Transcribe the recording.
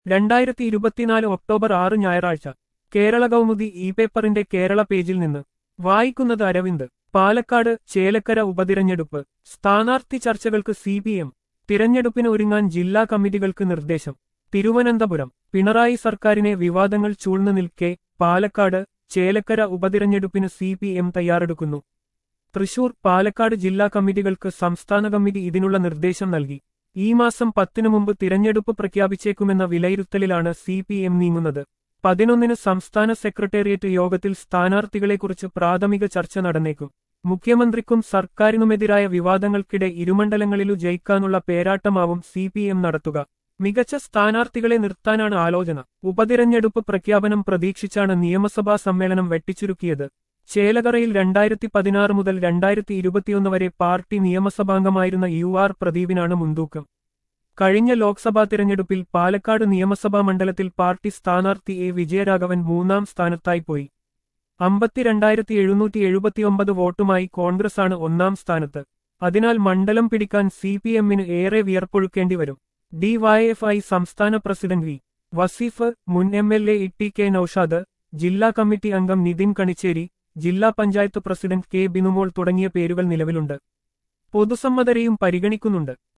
രണ്ടായിരത്തി ഇരുപത്തിനാല് ഒക്ടോബർ ആറ് ഞായറാഴ്ച കേരള കൗമുദി ഇ പേപ്പറിന്റെ കേരള പേജിൽ നിന്ന് വായിക്കുന്നത് അരവിന്ദ് പാലക്കാട് ചേലക്കര ഉപതിരഞ്ഞെടുപ്പ് സ്ഥാനാർത്ഥി ചർച്ചകൾക്ക് സി പി എം തിരഞ്ഞെടുപ്പിന് ഒരുങ്ങാൻ ജില്ലാ കമ്മിറ്റികൾക്ക് നിർദ്ദേശം തിരുവനന്തപുരം പിണറായി സർക്കാരിനെ വിവാദങ്ങൾ ചൂഴ്ന്നു നിൽക്കെ പാലക്കാട് ചേലക്കര ഉപതിരഞ്ഞെടുപ്പിന് സി പി എം തയ്യാറെടുക്കുന്നു തൃശൂർ പാലക്കാട് ജില്ലാ കമ്മിറ്റികൾക്ക് സംസ്ഥാന കമ്മിറ്റി ഇതിനുള്ള നിർദ്ദേശം നൽകി ഈ മാസം പത്തിനു മുമ്പ് തിരഞ്ഞെടുപ്പ് പ്രഖ്യാപിച്ചേക്കുമെന്ന വിലയിരുത്തലിലാണ് സി പി എം നീങ്ങുന്നത് പതിനൊന്നിന് സംസ്ഥാന സെക്രട്ടേറിയറ്റ് യോഗത്തിൽ സ്ഥാനാർത്ഥികളെക്കുറിച്ച് പ്രാഥമിക ചർച്ച നടന്നേക്കും മുഖ്യമന്ത്രിക്കും സർക്കാരിനുമെതിരായ വിവാദങ്ങൾക്കിടെ ഇരുമണ്ഡലങ്ങളിലു ജയിക്കാനുള്ള പേരാട്ടമാവും സി പി എം നടത്തുക മികച്ച സ്ഥാനാർത്ഥികളെ നിർത്താനാണ് ആലോചന ഉപതിരഞ്ഞെടുപ്പ് പ്രഖ്യാപനം പ്രതീക്ഷിച്ചാണ് നിയമസഭാ സമ്മേളനം വെട്ടിച്ചുരുക്കിയത് ചേലകറയിൽ രണ്ടായിരത്തി പതിനാറ് മുതൽ രണ്ടായിരത്തി ഇരുപത്തിയൊന്ന് വരെ പാർട്ടി നിയമസഭാംഗമായിരുന്ന യു ആർ പ്രദീപിനാണ് മുൻതൂക്കം കഴിഞ്ഞ ലോക്സഭാ തിരഞ്ഞെടുപ്പിൽ പാലക്കാട് നിയമസഭാ മണ്ഡലത്തിൽ പാർട്ടി സ്ഥാനാർത്ഥി എ വിജയരാഘവൻ മൂന്നാം സ്ഥാനത്തായി പോയി അമ്പത്തിരണ്ടായിരത്തി എഴുന്നൂറ്റി എഴുപത്തിയൊമ്പത് വോട്ടുമായി കോൺഗ്രസാണ് ഒന്നാം സ്ഥാനത്ത് അതിനാൽ മണ്ഡലം പിടിക്കാൻ സി പി എമ്മിന് ഏറെ വിയർപ്പൊഴുക്കേണ്ടി വരും ഡിവൈഎഫ്ഐ സംസ്ഥാന പ്രസിഡന്റ് വി വസീഫ് മുൻ M L A E T K Noushad ജില്ലാ കമ്മിറ്റി അംഗം നിതിൻ കണിച്ചേരി ജില്ലാ പഞ്ചായത്ത് പ്രസിഡന്റ് കെ ബിനുമോൾ തുടങ്ങിയ പേരുകൾ നിലവിലുണ്ട് പൊതുസമ്മതരെയും പരിഗണിക്കുന്നുണ്ട്